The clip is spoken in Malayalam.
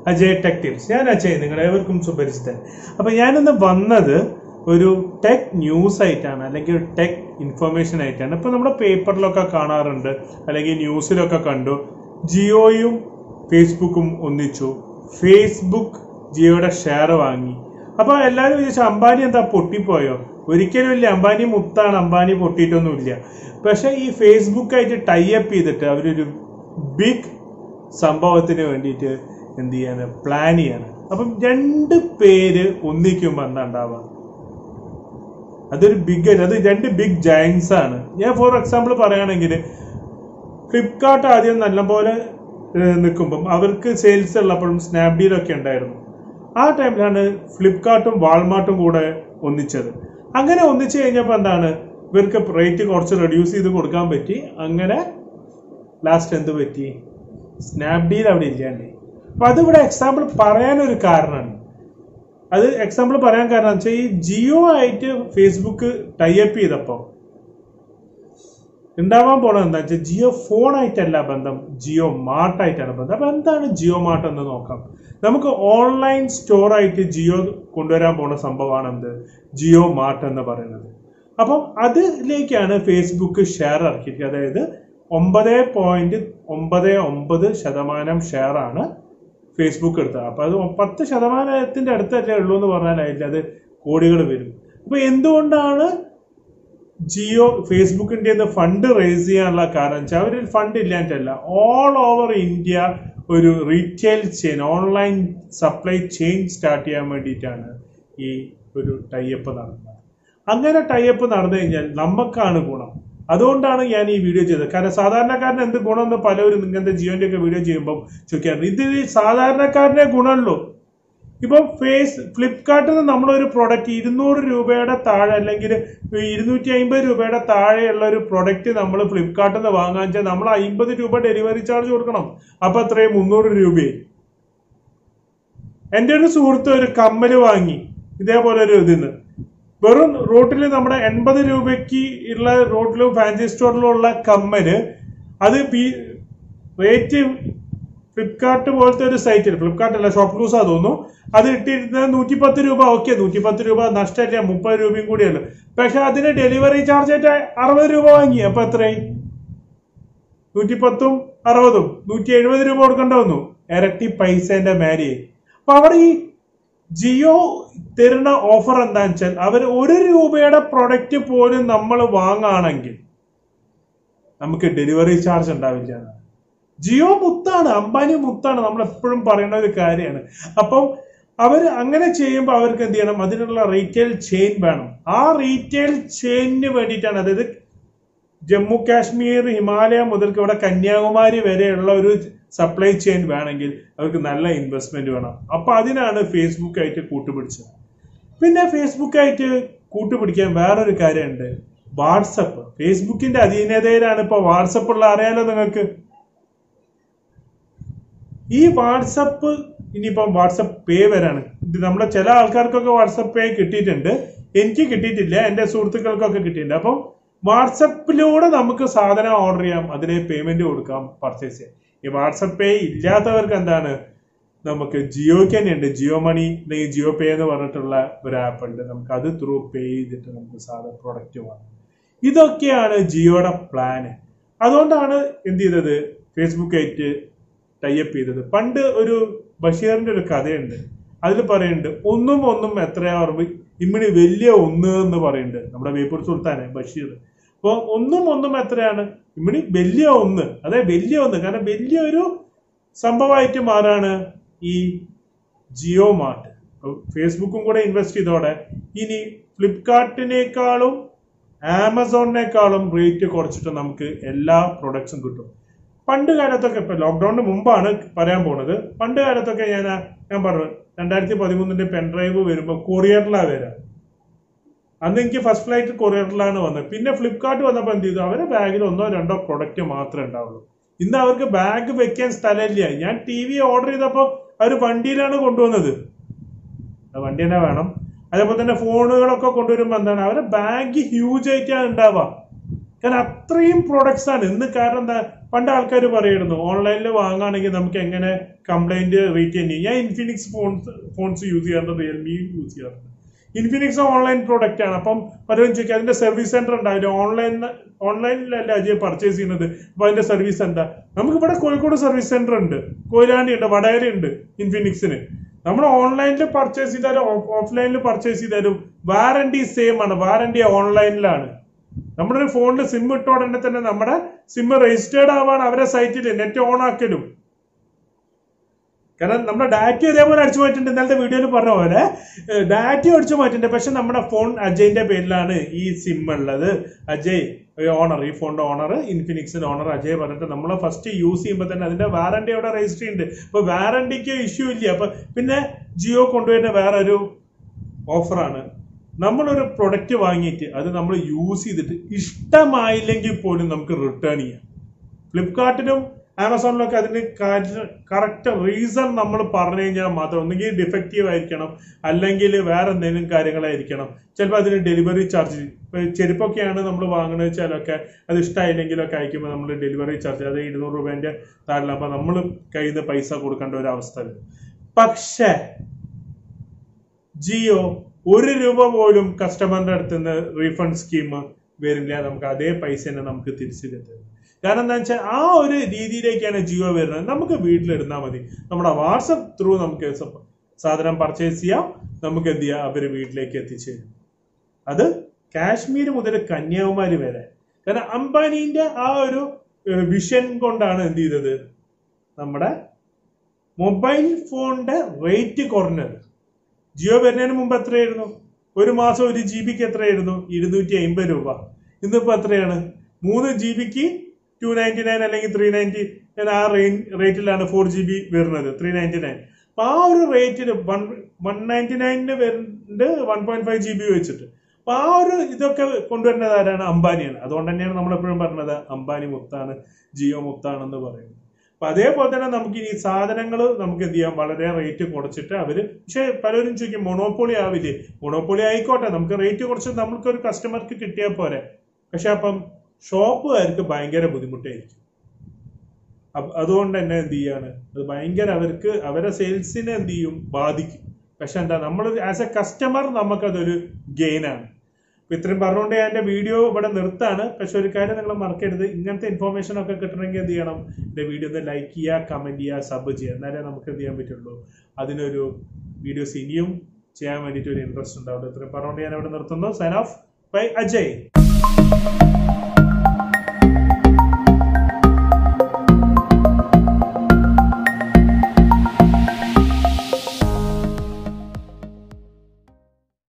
അജയ് ടെക് ടിപ്സ് ഞാൻ അജയ് നിങ്ങളെ ഏവർക്കും സുപരിചിതൻ അപ്പൊ ഞാനിന്ന് വന്നത് ഒരു ടെക് ന്യൂസ് ആയിട്ടാണ് അല്ലെങ്കിൽ ഒരു ടെക് ഇൻഫർമേഷൻ ആയിട്ടാണ് ഇപ്പൊ നമ്മുടെ പേപ്പറിലൊക്കെ കാണാറുണ്ട് അല്ലെങ്കിൽ ന്യൂസിലൊക്കെ കണ്ടു ജിയോയും ഫേസ്ബുക്കും ഒന്നിച്ചു ഫേസ്ബുക്ക് ജിയോയുടെ ഷെയർ വാങ്ങി അപ്പൊ എല്ലാവരും വിചാരിച്ചു അംബാനി എന്താ പൊട്ടിപ്പോയോ ഒരിക്കലും ഇല്ല അംബാനി മുത്താണ് അംബാനി പൊട്ടിയിട്ടൊന്നുമില്ല പക്ഷെ ഈ ഫേസ്ബുക്കായിട്ട് ടൈ അപ്പ് ചെയ്തിട്ട് അവരൊരു ബിഗ് സംഭവത്തിന് വേണ്ടിയിട്ട് എന്ത് ചെയ്യാണ് പ്ലാൻ ചെയ്യാണ് അപ്പം രണ്ട് പേര് ഒന്നിക്കുമ്പോൾ എന്താ ഉണ്ടാവുക അതൊരു ബിഗ് അത് രണ്ട് ബിഗ് ജയൻസ് ആണ് ഞാൻ ഫോർ എക്സാമ്പിൾ പറയുകയാണെങ്കിൽ ഫ്ലിപ്കാർട്ട് ആദ്യം നല്ലപോലെ നിൽക്കുമ്പം അവർക്ക് സെയിൽസ് ഉള്ളപ്പോഴും സ്നാപ്ഡീലൊക്കെ ഉണ്ടായിരുന്നു ആ ടൈമിലാണ് ഫ്ലിപ്കാർട്ടും വാൾമാർട്ടും കൂടെ ഒന്നിച്ചത് അങ്ങനെ ഒന്നിച്ചു കഴിഞ്ഞപ്പോൾ എന്താണ് ഇവർക്ക് റേറ്റ് കുറച്ച് റെഡ്യൂസ് ചെയ്ത് കൊടുക്കാൻ പറ്റി അങ്ങനെ ലാസ്റ്റ് എന്ത് പറ്റി സ്നാപ്ഡീൽ അവിടെ ഇല്ലാണ്ട് അപ്പൊ അതിവിടെ എക്സാമ്പിൾ പറയാനൊരു കാരണമാണ് അത് എക്സാമ്പിൾ പറയാൻ കാരണം വെച്ചാൽ ഈ ജിയോ ആയിട്ട് ഫേസ്ബുക്ക് ടൈപ്പ് ചെയ്തപ്പോ ഉണ്ടാവാൻ പോണത് എന്താ വെച്ചാൽ ജിയോ ഫോൺ ആയിട്ടല്ല ബന്ധം ജിയോ മാർട്ട് ആയിട്ടാണ് ബന്ധം അപ്പൊ എന്താണ് ജിയോ മാർട്ട് എന്ന് നോക്കാം നമുക്ക് ഓൺലൈൻ സ്റ്റോർ ആയിട്ട് ജിയോ കൊണ്ടുവരാൻ പോണ സംഭവമാണ് എന്ത് ജിയോ മാർട്ട് എന്ന് പറയുന്നത് അപ്പം അതിലേക്കാണ് ഫേസ്ബുക്ക് ഷെയർ ഇറക്കിയിട്ട് അതായത് ഒമ്പത് പോയിന്റ് ഒമ്പത് ഒമ്പത് ശതമാനം ഷെയർ ആണ് ഫേസ്ബുക്ക് എടുത്തത് അപ്പൊ അത് പത്ത് ശതമാനത്തിന്റെ അടുത്തല്ലേ ഉള്ളൂ എന്ന് പറഞ്ഞാൽ അതിൽ അത് കോടികൾ വരും അപ്പൊ എന്തുകൊണ്ടാണ് ജിയോ ഫേസ്ബുക്കിന്റെ ഫണ്ട് റേസ് ചെയ്യാനുള്ള കാരണം വെച്ചാൽ അവരിൽ ഫണ്ട് ഇല്ലാണ്ടല്ല ഓൾ ഓവർ ഇന്ത്യ ഒരു retail chain online supply chain start ചെയ്യാൻ വേണ്ടിയിട്ടാണ് ഈ ഒരു ടൈപ്പ് നടന്നത് അങ്ങനെ ടൈപ്പ് നടന്നു കഴിഞ്ഞാൽ നമുക്കാണ് ഗുണം അതുകൊണ്ടാണ് ഞാൻ ഈ വീഡിയോ ചെയ്തത് കാരണം സാധാരണക്കാരന് എന്ത് ഗുണമെന്ന് പലരും ഇങ്ങനത്തെ ജിയോന്റെ ഒക്കെ വീഡിയോ ചെയ്യുമ്പോൾ ചോദിക്കാറുണ്ട് ഇതിൽ സാധാരണക്കാരനെ ഗുണമുള്ളൂ ഇപ്പൊ ഫേസ് ഫ്ലിപ്കാർട്ടിൽ നിന്ന് നമ്മളൊരു പ്രൊഡക്റ്റ് ഇരുന്നൂറ് രൂപയുടെ താഴെ അല്ലെങ്കിൽ ഇരുന്നൂറ്റി അമ്പത് രൂപയുടെ താഴെയുള്ള ഒരു പ്രൊഡക്റ്റ് നമ്മൾ ഫ്ലിപ്കാർട്ടിൽ നിന്ന് വാങ്ങാൻ വെച്ചാൽ നമ്മൾ അമ്പത് രൂപ ഡെലിവറി ചാർജ് കൊടുക്കണം അപ്പൊ അത്രയും മുന്നൂറ് രൂപയായി എൻ്റെ ഒരു സുഹൃത്ത് ഒരു കമ്മല് വാങ്ങി ഇതേപോലെ ഒരു ഇതിന്ന് വെറും റോട്ടിൽ നമ്മുടെ എൺപത് രൂപയ്ക്ക് ഉള്ള റോട്ടിലും ഫാൻസി സ്റ്റോറിലും ഉള്ള കമ്മല് അത് റേറ്റ് ഫ്ലിപ്കാർട്ട് പോലത്തെ ഒരു സൈറ്റിൽ ഫ്ലിപ്കാർട്ട് അല്ല ഷോപ്പ് ക്ലൂസാ തോന്നുന്നു അത് ഇട്ടിരുന്നത് നൂറ്റിപ്പത്ത് രൂപ ഓക്കെ നൂറ്റിപ്പത്ത് രൂപ നഷ്ടമില്ല മുപ്പത് രൂപയും കൂടിയല്ലോ പക്ഷെ അതിന് ഡെലിവറി ചാർജ് ആയിട്ട് അറുപത് രൂപ വാങ്ങി അപ്പൊ എത്രയായി നൂറ്റിപ്പത്തും അറുപതും നൂറ്റി എഴുപത് രൂപ കൊടുക്കേണ്ട വന്നു ഇരട്ടി പൈസന്റെ മേലെയായി അപ്പൊ അവിടെ ഈ ജിയോ തരുന്ന ഓഫർ എന്താന്ന് വെച്ചാൽ അവർ ഒരു രൂപയുടെ പ്രൊഡക്റ്റ് പോലും നമ്മൾ വാങ്ങാണെങ്കിൽ നമുക്ക് ഡെലിവറി ചാർജ് ഉണ്ടാവില്ല എന്നാണ് ജിയോ മുത്താണ് അംബാനി മുത്താണ് നമ്മൾ എപ്പോഴും പറയുന്ന ഒരു കാര്യമാണ് അപ്പം അവർ അങ്ങനെ ചെയ്യുമ്പോൾ അവർക്ക് എന്ത് ചെയ്യണം അതിനുള്ള റീറ്റെയിൽ ചെയിൻ വേണം ആ റീറ്റെയിൽ ചെയിനിന് വേണ്ടിയിട്ടാണ് അതായത് ജമ്മു കാശ്മീർ ഹിമാലയ മുതൽക്ക് ഇവിടെ കന്യാകുമാരി വരെയുള്ള ഒരു സപ്ലൈ ചെയിൻ വേണമെങ്കിൽ അവർക്ക് നല്ല ഇൻവെസ്റ്റ്മെന്റ് വേണം അപ്പൊ അതിനാണ് ഫേസ്ബുക്ക് ആയിട്ട് കൂട്ടുപിടിച്ചത് പിന്നെ ഫേസ്ബുക്ക് ആയിട്ട് കൂട്ടുപിടിക്കാൻ വേറൊരു കാര്യമുണ്ട് വാട്സപ്പ് ഫേസ്ബുക്കിന്റെ അധീനതയിലാണ് ഇപ്പൊ വാട്സപ്പ് ഉള്ള അറിയാലോ നിങ്ങൾക്ക് ഈ വാട്സപ്പ് ഇനിയിപ്പം വാട്സപ്പ് പേ വരാണ് ഇത് നമ്മുടെ ചില ആൾക്കാർക്കൊക്കെ വാട്സപ്പ് പേ കിട്ടിയിട്ടുണ്ട് എനിക്ക് കിട്ടിയിട്ടില്ല എൻ്റെ സുഹൃത്തുക്കൾക്കൊക്കെ കിട്ടിയിട്ടുണ്ട് അപ്പം വാട്സപ്പിലൂടെ നമുക്ക് സാധനം ഓർഡർ ചെയ്യാം അതിന് പേയ്മെന്റ് കൊടുക്കാം പർച്ചേസ് ചെയ്യാം ഈ വാട്സപ്പ് പേ ഇല്ലാത്തവർക്ക് എന്താണ് നമുക്ക് ജിയോക്ക് തന്നെയുണ്ട് ജിയോ മണി അല്ലെങ്കിൽ ജിയോ പേ എന്ന് പറഞ്ഞിട്ടുള്ള ഒരു ആപ്പ് ഉണ്ട് നമുക്ക് അത് ത്രൂ പേ ചെയ്തിട്ട് നമുക്ക് സാധനം പ്രൊഡക്റ്റ് വാങ്ങാം ഇതൊക്കെയാണ് ജിയോയുടെ പ്ലാന് അതുകൊണ്ടാണ് എന്ത് ചെയ്തത് ഫേസ്ബുക്ക് ആയിട്ട് ടൈപ്പ് ചെയ്തത് പണ്ട് ഒരു ബഷീറിന്റെ ഒരു കഥയുണ്ട് അതിൽ പറയുന്നുണ്ട് ഒന്നും ഒന്നും എത്രയാ ഓർമ്മ ഇമ്മിണി വലിയ ഒന്ന് എന്ന് പറയുന്നുണ്ട് നമ്മുടെ വേപ്പൂർ സുൽത്താനെ ബഷീർ അപ്പോൾ ഒന്നും ഒന്നും എത്രയാണ് ഇമ്മിണി വലിയ ഒന്ന് അതെ വലിയ ഒന്ന് കാരണം വലിയ ഒരു സംഭവമായിട്ട് മാറാണ് ഈ ജിയോ മാർട്ട് ഫേസ്ബുക്കും കൂടെ ഇൻവെസ്റ്റ് ചെയ്തോടെ ഇനി ഫ്ലിപ്കാർട്ടിനേക്കാളും ആമസോണിനേക്കാളും റേറ്റ് കുറച്ചിട്ട് നമുക്ക് എല്ലാ പ്രൊഡക്ട്സും കിട്ടും പണ്ട് കാലത്തൊക്കെ ഇപ്പൊ ലോക്ക്ഡൌണിന് മുമ്പാണ് പറയാൻ പോണത് പണ്ട് കാലത്തൊക്കെ ഞാൻ ഞാൻ പറഞ്ഞു രണ്ടായിരത്തി പതിമൂന്നിന്റെ പെൻഡ്രൈവ് വരുമ്പോൾ കൊറിയറിലാണ് വരാം അന്ന് എനിക്ക് ഫസ്റ്റ് ഫ്ലൈറ്റ് കൊറിയറിലാണ് വന്നത് പിന്നെ ഫ്ലിപ്കാർട്ട് വന്നപ്പോൾ എന്ത് ചെയ്തു അവരുടെ ബാഗിൽ ഒന്നോ രണ്ടോ പ്രൊഡക്റ്റ് മാത്രമേ ഉണ്ടാവുള്ളൂ ഇന്ന് അവർക്ക് ബാഗ് വെക്കാൻ സ്ഥലമില്ല ഞാൻ ടി വി ഓർഡർ ചെയ്തപ്പോൾ അവർ വണ്ടിയിലാണ് കൊണ്ടുവന്നത് വണ്ടി തന്നെ വേണം അതേപോലെ തന്നെ ഫോണുകളൊക്കെ കൊണ്ടുവരുമ്പോൾ എന്താണ് അവരുടെ ബാഗ് ഹ്യൂജ് ആയിട്ടാണ് ഉണ്ടാവുക കാരണം അത്രയും പ്രൊഡക്ട്സ് ആണ് ഇന്ന് കാരണം എന്താ പണ്ട് ആൾക്കാർ പറയുന്നു ഓൺലൈനിൽ വാങ്ങുകയാണെങ്കിൽ നമുക്ക് എങ്ങനെ കംപ്ലൈന്റ് റീറ്റെയിൻ ചെയ്യും ഞാൻ ഇൻഫിനിക്സ് ഫോൺസ് ഫോൺസ് യൂസ് ചെയ്യാറുണ്ട് റിയൽമി യൂസ് ചെയ്യാറുണ്ട് ഇൻഫിനിക്സ് ഓൺലൈൻ പ്രോഡക്റ്റ് ആണ് അപ്പം പലരും ചോദിക്കും അതിന്റെ സർവീസ് സെന്റർ ഉണ്ടാവില്ല ഓൺലൈൻ ഓൺലൈനിലല്ല അജയ് പർച്ചേസ് ചെയ്യുന്നത് അപ്പൊ അതിന്റെ സർവീസ് എന്താ നമുക്ക് ഇവിടെ കോഴിക്കോട് സർവീസ് സെന്റർ ഉണ്ട് കൊയിലാണ്ടി ഉണ്ട് വടകര ഉണ്ട് ഇൻഫിനിക്സിന് നമ്മൾ ഓൺലൈനിൽ പർച്ചേസ് ചെയ്താലും ഓഫ്ലൈനിൽ പർച്ചേസ് ചെയ്താലും വാറണ്ടി സെയിം ആണ് വാറണ്ടി ഓൺലൈനിലാണ് നമ്മുടെ ഒരു ഫോണിൽ സിം ഇട്ട ഉടനെ തന്നെ നമ്മുടെ സിം രജിസ്റ്റേർഡ് ആവാൻ അവരെ സൈറ്റിൽ നെറ്റ് ഓൺ ആക്കലും കാരണം നമ്മുടെ ഡാറ്റ ഇതേപോലെ അടിച്ചു മാറ്റിട്ടുണ്ട് ഇന്നലത്തെ വീഡിയോയിൽ പറഞ്ഞ പോലെ ഡാറ്റ അടിച്ചു മാറ്റിട്ടുണ്ട് പക്ഷെ നമ്മുടെ ഫോൺ അജയ്ന്റെ പേരിലാണ് ഈ സിം ഉള്ളത് അജയ് ഓണർ ഈ ഫോണിന്റെ ഓണർ ഇൻഫിനിക്സിന്റെ ഓണർ അജയ് പറഞ്ഞിട്ട് നമ്മൾ ഫസ്റ്റ് യൂസ് ചെയ്യുമ്പോൾ തന്നെ അതിന്റെ വാറണ്ടി അവിടെ രജിസ്റ്റർ ചെയ്യുന്നുണ്ട് അപ്പൊ വാറണ്ടിക്ക് ഇഷ്യൂ ഇല്ല അപ്പൊ പിന്നെ ജിയോ കൊണ്ടുവരുന്ന വേറെ ഒരു ഓഫറാണ് നമ്മളൊരു പ്രൊഡക്റ്റ് വാങ്ങിയിട്ട് അത് നമ്മൾ യൂസ് ചെയ്തിട്ട് ഇഷ്ടമായില്ലെങ്കിൽ പോലും നമുക്ക് റിട്ടേൺ ചെയ്യാം ഫ്ലിപ്കാർട്ടിനും ആമസോണിലൊക്കെ അതിന് കറക്റ്റ് റീസൺ നമ്മൾ പറഞ്ഞു കഴിഞ്ഞാൽ മാത്രം ഒന്നുകിൽ ഡിഫക്റ്റീവ് ആയിരിക്കണം അല്ലെങ്കിൽ വേറെ എന്തെങ്കിലും കാര്യങ്ങളായിരിക്കണം ചിലപ്പോൾ അതിന് ഡെലിവറി ചാർജ് ചെരുപ്പൊക്കെയാണ് നമ്മൾ വാങ്ങുന്നത് വെച്ചാലൊക്കെ അത് ഇഷ്ടമായില്ലെങ്കിലൊക്കെ അയക്കുമ്പോൾ നമ്മൾ ഡെലിവറി ചാർജ് അത് ഇരുന്നൂറ് രൂപേന്റെ താഴെയപ്പോൾ നമ്മൾ കയ്യിൽ നിന്ന് പൈസ കൊടുക്കേണ്ട ഒരു അവസ്ഥ വരും പക്ഷേ ജിയോ ഒരു രൂപ പോലും കസ്റ്റമറിന്റെ അടുത്ത് നിന്ന് റീഫണ്ട് സ്കീം വരില്ല നമുക്ക് അതേ പൈസ തന്നെ നമുക്ക് തിരിച്ചു കിട്ടും കാരണം എന്താ വെച്ചാൽ ആ ഒരു രീതിയിലേക്കാണ് ജിയോ വരുന്നത് നമുക്ക് വീട്ടിലിരുന്നാൽ മതി നമ്മുടെ വാട്സപ്പ് ത്രൂ നമുക്ക് സ- സാധനം പർച്ചേസ് ചെയ്യാം നമുക്ക് എന്ത് ചെയ്യാം അവർ വീട്ടിലേക്ക് എത്തിച്ചു തരും അത് കാശ്മീർ മുതൽ കന്യാകുമാരി വരെ കാരണം അംബാനിന്റെ ആ ഒരു വിഷൻ കൊണ്ടാണ് എന്ത് ചെയ്തത് നമ്മുടെ മൊബൈൽ ഫോണിന്റെ റേറ്റ് കുറഞ്ഞത് ജിയോ വരുന്നതിന് മുമ്പ് എത്രയായിരുന്നു ഒരു മാസം ഒരു ജി ബിക്ക് എത്രയായിരുന്നു ഇരുന്നൂറ്റി അമ്പത് രൂപ ഇന്നിപ്പോ എത്രയാണ് മൂന്ന് ജി ബിക്ക് ടു നയൻറ്റി നയൻ അല്ലെങ്കിൽ ത്രീ നയൻറ്റി ആ റേറ്റിലാണ് ഫോർ ജി ബി വരുന്നത് ത്രീ നയൻറ്റി നയൻ അപ്പൊ ആ ഒരു റേറ്റിന് വൺ വൺ നയൻറ്റി നയനിന് വരുന്നുണ്ട് one point five G B വെച്ചിട്ട് അപ്പൊ ആ ഒരു ഇതൊക്കെ കൊണ്ടുവരുന്നത് ആരാണ് അംബാനിയാണ് അതുകൊണ്ട് തന്നെയാണ് നമ്മൾ എപ്പോഴും പറഞ്ഞത് അംബാനി മുത്താണ് ജിയോ മുത്താണെന്ന് പറയുന്നത് അപ്പൊ അതേപോലെ തന്നെ നമുക്ക് ഈ സാധനങ്ങൾ നമുക്ക് എന്ത് ചെയ്യാം വളരെ റേറ്റ് കുറച്ചിട്ട് അവര് പക്ഷെ പലരും ചോദിക്കും മൊണോപ്പൊളി ആവില്ലേ മൊണോപ്പൊളി ആയിക്കോട്ടെ നമുക്ക് റേറ്റ് കുറച്ച് നമുക്ക് ഒരു കസ്റ്റമർക്ക് കിട്ടിയാൽ പോരെ പക്ഷെ അപ്പം ഷോപ്പുകാർക്ക് ഭയങ്കര ബുദ്ധിമുട്ടായിരിക്കും അപ്പ- അതുകൊണ്ട് തന്നെ എന്ത് ചെയ്യാണ് അത് ഭയങ്കര അവർക്ക് അവരെ സെയിൽസിനെ എന്ത് ചെയ്യും ബാധിക്കും പക്ഷെ എന്താ നമ്മൾ ആസ് എ കസ്റ്റമർ നമുക്കതൊരു ഗെയിൻ ആണ് അപ്പൊ ഇത്രയും പറഞ്ഞുകൊണ്ട് ഞാൻ എന്റെ വീഡിയോ ഇവിടെ നിർത്താണ് പക്ഷെ ഒരു കാര്യം നിങ്ങൾ മറക്കരുത് ഇങ്ങനത്തെ ഇൻഫോർമേഷൻ ഒക്കെ കിട്ടണമെങ്കിൽ എന്ത് ചെയ്യണം എന്റെ വീഡിയോ ഒന്ന് ലൈക്ക് ചെയ്യുക കമന്റ് ചെയ്യുക സബ് ചെയ്യുക എന്നാലേ നമുക്ക് എന്ത് ചെയ്യാൻ പറ്റുള്ളൂ അതിനൊരു വീഡിയോസ് ഇനിയും ചെയ്യാൻ വേണ്ടിയിട്ട് ഒരു ഇൻട്രസ്റ്റ് ഉണ്ടാവും ഇത്രയും പറഞ്ഞുകൊണ്ട് ഞാൻ ഇവിടെ നിർത്തുന്നു സൈൻ ഓഫ് ബൈ അജയ്